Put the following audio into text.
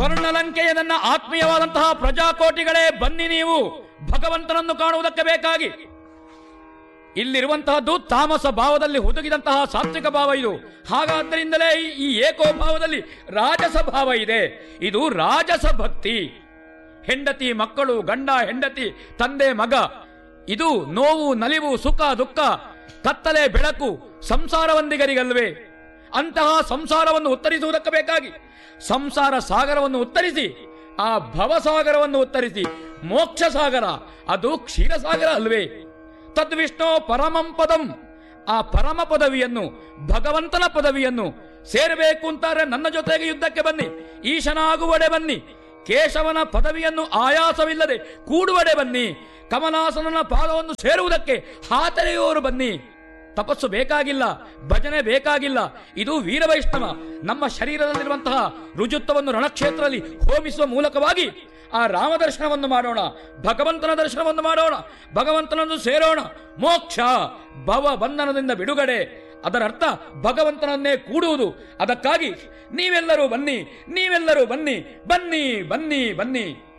ಸ್ವರ್ಣಲಂಕೆಯ ನನ್ನ ಆತ್ಮೀಯವಾದಂತಹ ಪ್ರಜಾಕೋಟಿಗಳೇ ಬನ್ನಿ ನೀವು ಭಗವಂತನನ್ನು ಕಾಣುವುದಕ್ಕೆ ಬೇಕಾಗಿ ಇಲ್ಲಿರುವಂತಹದ್ದು ತಾಮಸ ಭಾವದಲ್ಲಿ ಹುದುಗಿದಂತಹ ಸಾತ್ವಿಕ ಭಾವ ಇದು ಹಾಗಾದ್ದರಿಂದಲೇ ಈ- ಈ ಏಕೋ ಭಾವದಲ್ಲಿ ರಾಜಸ ಭಾವ ಇದೆ ಇದು ರಾಜಸ ಭಕ್ತಿ ಹೆಂಡತಿ ಮಕ್ಕಳು ಗಂಡ ಹೆಂಡತಿ ತಂದೆ ಮಗ ಇದು ನೋವು ನಲಿವು ಸುಖ ದುಃಖ ಕತ್ತಲೆ ಬೆಳಕು ಸಂಸಾರವಂದಿಗರಿಗಲ್ವೇ ಅಂತಹ ಸಂಸಾರವನ್ನು ಉತ್ತರಿಸುವುದಕ್ಕೆ ಬೇಕಾಗಿ ಸಂಸಾರ ಸಾಗರವನ್ನು ಉತ್ತರಿಸಿ ಆ ಭವಸಾಗರವನ್ನು ಉತ್ತರಿಸಿ ಮೋಕ್ಷ ಸಾಗರ ಅದು ಕ್ಷೀರಸಾಗರ ಅಲ್ವೇ ತದ್ವಿಷ್ಣು ಪರಮಂ ಪದಂ ಆ ಪರಮ ಪದವಿಯನ್ನು ಭಗವಂತನ ಪದವಿಯನ್ನು ಸೇರಬೇಕು ಅಂತಾರೆ ನನ್ನ ಜೊತೆಗೆ ಯುದ್ಧಕ್ಕೆ ಬನ್ನಿ ಈಶನಾಗುವಡೆ ಬನ್ನಿ ಕೇಶವನ ಪದವಿಯನ್ನು ಆಯಾಸವಿಲ್ಲದೆ ಕೂಡುವಡೆ ಬನ್ನಿ ಕಮಲಾಸನನ ಪಾದವನ್ನು ಸೇರುವುದಕ್ಕೆ ಹಾತರೆಯುವವರು ಬನ್ನಿ ತಪಸ್ಸು ಬೇಕಾಗಿಲ್ಲ ಭಜನೆ ಬೇಕಾಗಿಲ್ಲ ಇದು ವೀರವೈಷ್ಣವ ನಮ್ಮ ಶರೀರದಲ್ಲಿರುವಂತಹ ರುಜುತ್ವವನ್ನು ರಣಕ್ಷೇತ್ರದಲ್ಲಿ ಹೋಮಿಸುವ ಮೂಲಕವಾಗಿ ಆ ರಾಮ ದರ್ಶನವನ್ನು ಮಾಡೋಣ ಭಗವಂತನ ದರ್ಶನವನ್ನು ಮಾಡೋಣ ಭಗವಂತನನ್ನು ಸೇರೋಣ ಮೋಕ್ಷ ಭವ ಬಂಧನದಿಂದ ಬಿಡುಗಡೆ ಅದರ ಅರ್ಥ ಭಗವಂತನನ್ನೇ ಕೂಡುವುದು ಅದಕ್ಕಾಗಿ ನೀವೆಲ್ಲರೂ ಬನ್ನಿ ನೀವೆಲ್ಲರೂ ಬನ್ನಿ ಬನ್ನಿ ಬನ್ನಿ ಬನ್ನಿ